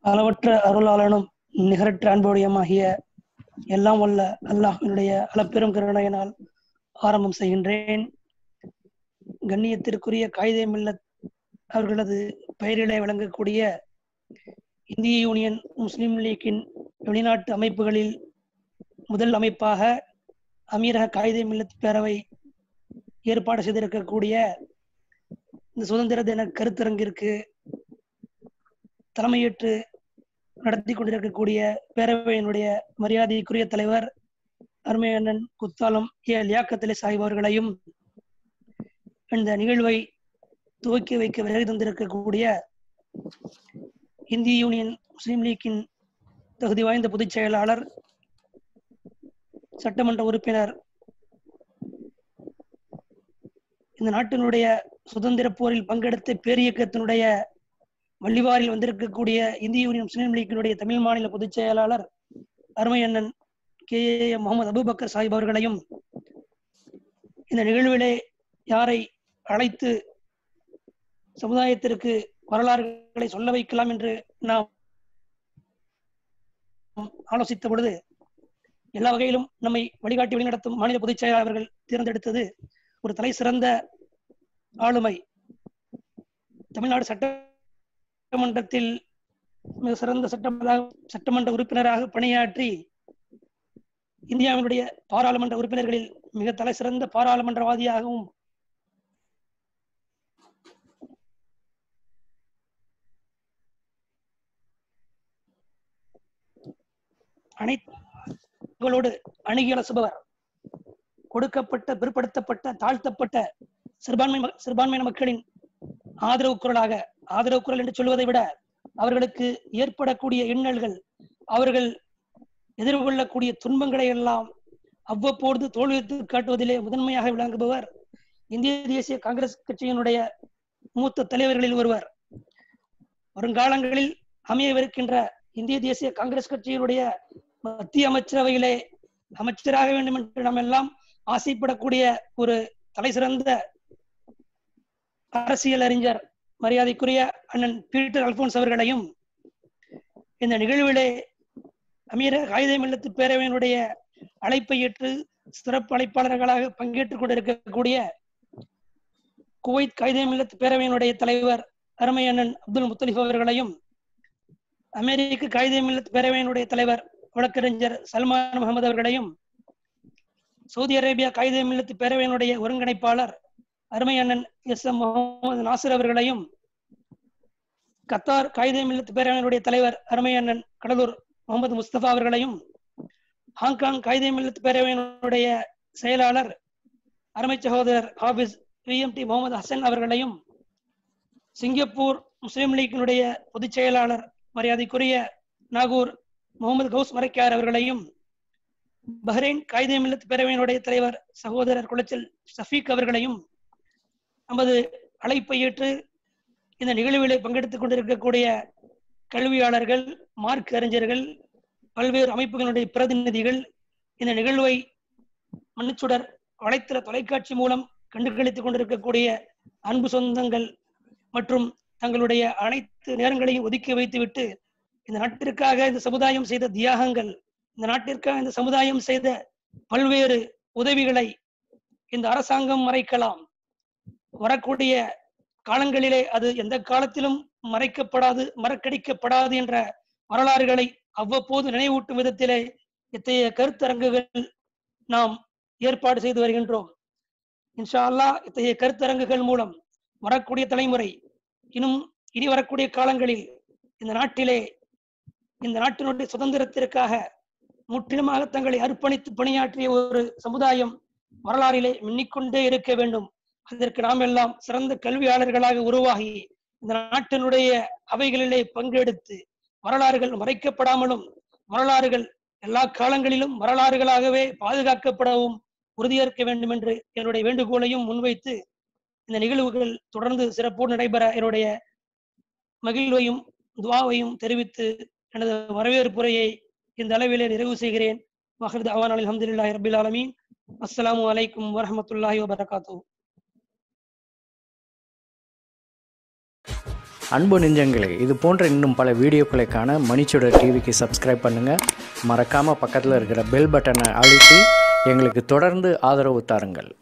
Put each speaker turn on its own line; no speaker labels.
அளவற்ற அருளாளனும் நிகரற்ற அன்புடையமாகிய எல்லாம் வல்ல அல்லாஹினுடைய அளப்பெரும் கருணையினால் ஆரம்பம் செய்கின்றேன் கண்ணியத்திற்குரிய காயிதே மில்லத் அவர்களது பெயரிலே விளங்கக்கூடிய இந்திய யூனியன் முஸ்லிம் லீக்கின் வெளிநாட்டு அமைப்புகளில் முதல் அமைப்பாக அமீரக காயிதே மில்லத் பேரவை ஏற்பாடு செய்திருக்கக்கூடிய இந்த சுதந்திர தின கருத்தரங்கிற்கு தலைமையேற்று நடத்தி கொண்டிருக்கக்கூடிய பேரவையினுடைய மரியாதைக்குரிய தலைவர் அருமையண்ணன் குத்தாலம் ஏ லியாக்கத்தலை சாஹிப் அவர்களையும் இந்த நிகழ்வை துவக்கி வைக்க விலகி தந்திருக்கக்கூடிய இந்திய யூனியன் முஸ்லீம் லீக்கின் தகுதி வாய்ந்த பொதுச் செயலாளர் சட்டமன்ற உறுப்பினர் இந்த நாட்டினுடைய சுதந்திர போரில் பங்கெடுத்த பேரியக்கத்தினுடைய வள்ளிவாரில் வந்திருக்கக்கூடிய இந்திய யூனியன் முஸ்லீம் லீக்கினுடைய தமிழ் மாநில பொதுச் செயலாளர் அருமையண்ணன் கே ஏ முகமது அபுபக்கர் சாஹிப் அவர்களையும் இந்த நிகழ்விலே யாரை அழைத்து சமுதாயத்திற்கு வரலாறுகளை சொல்ல வைக்கலாம் என்று நாம் ஆலோசித்த பொழுது எல்லா வகையிலும் நம்மை வழிகாட்டி வழிநடத்தும் மாநில பொதுச் செயலாளர் அவர்கள் தேர்ந்தெடுத்தது ஒரு தலை சிறந்த ஆளுமை தமிழ்நாடு சட்டமன்றத்தில் மிக சிறந்த சட்டமன்ற சட்டமன்ற உறுப்பினராக பணியாற்றி இந்தியாவினுடைய பாராளுமன்ற உறுப்பினர்களில் மிக தலை சிறந்த பாராளுமன்றவாதியாகவும் அனைத்து அணுகி அலசுபவர் கொடுக்கப்பட்ட பிற்படுத்தப்பட்ட தாழ்த்தப்பட்ட சிறுபான்மை சிறுபான்மையின மக்களின் ஆதரவு குரலாக ஆதரவு குரல் என்று சொல்வதை விட அவர்களுக்கு ஏற்படக்கூடிய இன்னல்கள் அவர்கள் எதிர்கொள்ளக்கூடிய துன்பங்களை எல்லாம் அவ்வப்போது தோல்வித்து காட்டுவதிலே முதன்மையாக விளங்குபவர் இந்திய தேசிய காங்கிரஸ் கட்சியினுடைய மூத்த தலைவர்களில் ஒருவர் வருங்காலங்களில் அமையவிருக்கின்ற இந்திய தேசிய காங்கிரஸ் கட்சியினுடைய மத்திய அமைச்சரவையிலே அமைச்சராக வேண்டும் என்று நாம் எல்லாம் ஆசைப்படக்கூடிய ஒரு தலை சிறந்த அரசியல் அறிஞர் மரியாதைக்குரிய அண்ணன் பீட்டர் அல்போன்ஸ் அவர்களையும் இந்த நிகழ்விலே அமீர காகித மில்லத்து பேரவையினுடைய அழைப்பை ஏற்று சிறப்பு அழைப்பாளர்களாக பங்கேற்றுக் கொண்டிருக்கக்கூடிய குவைத் காகித மில்லத்து பேரவையினுடைய தலைவர் அருமை அண்ணன் அப்துல் முத்தலிஃப் அவர்களையும் அமெரிக்க காகித மில்லத் பேரவையினுடைய தலைவர் வழக்கறிஞர் சல்மான் முகமது அவர்களையும் சவுதி அரேபியா காகித மில்லத்து பேரவையினுடைய ஒருங்கிணைப்பாளர் அருமை அண்ணன் எஸ் எம் முகமது நாசிர் அவர்களையும் கத்தார் காகித மில்லத்து பேரவையினுடைய தலைவர் அருமை அண்ணன் கடலூர் முகமது முஸ்தபா அவர்களையும் ஹாங்காங் காகித மில்லத்து பேரவையினுடைய செயலாளர் அருமை சகோதரர் Hafiz V M T Muhammad Hasan அவர்களையும் சிங்கப்பூர் முஸ்லீம் லீக்கினுடைய பொதுச் செயலாளர் மரியாதைக்குரிய நாகூர் முகமது கவுஸ் மரைக்கார் அவர்களையும் பஹ்ரைன் காகித மில்லத் பேரவையினுடைய தலைவர் சகோதரர் குளச்சல் சஃபீக் அவர்களையும் நமது அழைப்பை ஏற்று இந்த நிகழ்விலே பங்கெடுத்துக் கொண்டிருக்கக்கூடிய கல்வியாளர்கள் மார்க் அறிஞர்கள் பல்வேறு அமைப்புகளுடைய பிரதிநிதிகள் இந்த நிகழ்வை மன்னிச்சுடர் வலைத்தள தொலைக்காட்சி மூலம் கண்டுகளித்துக் கொண்டிருக்கக்கூடிய அன்பு சொந்தங்கள் மற்றும் தங்களுடைய அனைத்து நேரங்களையும் ஒதுக்கி வைத்துவிட்டு இந்த நாட்டிற்காக இந்த சமுதாயம் செய்த தியாகங்கள் இந்த நாட்டிற்காக இந்த சமுதாயம் செய்த பல்வேறு உதவிகளை இந்த அரசாங்கம் மறைக்கலாம் வரக்கூடிய காலங்களிலே அது எந்த காலத்திலும் மறைக்கப்படாது மறக்கடிக்கப்படாது என்ற வரலாறுகளை அவ்வப்போது நினைவூட்டும் விதத்திலே இத்தகைய கருத்தரங்குகள் நாம் ஏற்பாடு செய்து வருகின்றோம் இன்ஷா அல்லா இத்தகைய கருத்தரங்குகள் மூலம் வரக்கூடிய தலைமுறை இன்னும் இனி வரக்கூடிய காலங்களில் இந்த நாட்டிலே இந்த நாட்டினுடைய சுதந்திரத்திற்காக முற்றிலுமாக தங்களை அர்ப்பணித்து பணியாற்றிய ஒரு சமுதாயம் வரலாறிலே மின்னிக்கொண்டே இருக்க வேண்டும் அதற்கு நாம் எல்லாம் சிறந்த கல்வியாளர்களாக உருவாகி இந்த நாட்டினுடைய அவைகளிலே பங்கெடுத்து வரலாறுகள் மறைக்கப்படாமலும் வரலாறுகள் எல்லா காலங்களிலும் வரலாறுகளாகவே பாதுகாக்கப்படவும் உறுதியேற்க வேண்டும் என்று என்னுடைய வேண்டுகோளையும் முன்வைத்து இந்த நிகழ்வுகள் தொடர்ந்து சிறப்போடு நடைபெற என்னுடைய மகிழ்வையும் துவாவையும் தெரிவித்து எனது வரவேற்புரையை இந்த அளவிலே நிறைவு செய்கிறேன் வஹர்து அவான் அலமதுல்லாஹி ரபில் ஆலமீன் அஸ்ஸலாமு அலைக்கும் வரஹமத்துல்லாஹி வபரகாத்தூ
அன்பு நெஞ்சங்களே இது போன்ற இன்னும் பல வீடியோக்களை காண மணிச்சுடர் டிவிக்கு சப்ஸ்கிரைப் பண்ணுங்கள் மறக்காமல் பக்கத்தில் இருக்கிற பெல் பட்டனை அழுத்தி எங்களுக்கு தொடர்ந்து ஆதரவு தாருங்கள்